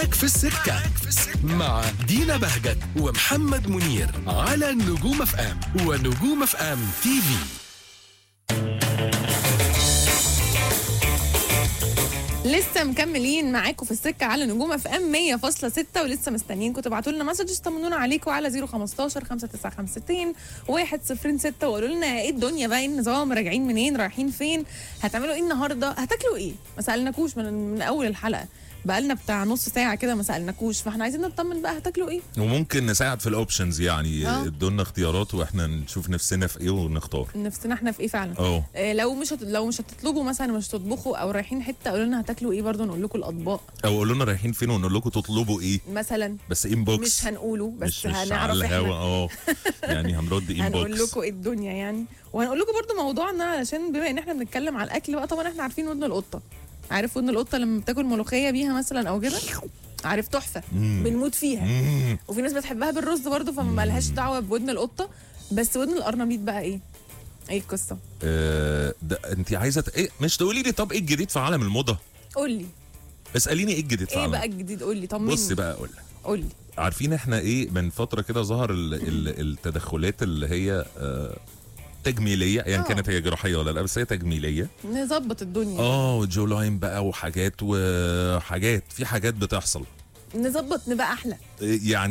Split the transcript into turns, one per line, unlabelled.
معاك في السكة مع دينا بهجت ومحمد منير على نجوم اف ام ونجوم اف ام تي في
لسه مكملين معاكم في السكه على نجوم اف ام 100.6 ولسه مستنيينكم تبعتوا لنا مسجز طمنونا عليكم على 015 5952 106 وقولوا لنا ايه الدنيا بقى ايه النظام راجعين منين رايحين فين هتعملوا ايه النهارده هتاكلوا ايه ما سالناكوش من, من اول الحلقه بقالنا بتاع نص ساعه كده ما سالناكوش فاحنا عايزين نطمن بقى هتاكلوا ايه
وممكن نساعد في الاوبشنز يعني
آه.
ادونا اختيارات واحنا نشوف نفسنا في ايه ونختار
نفسنا احنا في ايه فعلا
اه
آه، لو مش هت... لو مش هتطلبوا مثلا مش هتطبخوا او رايحين حته قولوا لنا هتاكلوا ايه برضه نقول لكم الاطباق
او قولوا لنا رايحين فين ونقول لكم تطلبوا ايه
مثلا
بس انبوكس
مش هنقوله بس
مش, مش على
هنعرف
الهوا
احنا
اه يعني هنرد
هنقول
انبوكس
لكم ايه الدنيا يعني وهنقول لكم برضو موضوعنا علشان بما ان احنا بنتكلم على الاكل بقى طبعا احنا عارفين ودن القطه عارف ودن القطه لما بتاكل ملوخيه بيها مثلا او كده عارف تحفه
مم.
بنموت فيها
مم.
وفي ناس بتحبها بالرز برضو فما لهاش دعوه بودن القطه بس ودن القرنبيط بقى ايه ايه القصه
آه، ده انت عايزه ت- ايه مش تقولي لي طب ايه الجديد في عالم الموضه
قول لي
اساليني ايه الجديد في
ايه
عالم
بقى الجديد قول لي طمني
بصي بقى اقول لك
قول لي
عارفين احنا ايه من فتره كده ظهر ال ال التدخلات اللي هي آه تجميليه ايا
آه.
كانت هي جراحيه ولا لا بس هي تجميليه
نظبط الدنيا
اه جو لاين بقى وحاجات وحاجات في حاجات بتحصل
نظبط نبقى احلى
يعني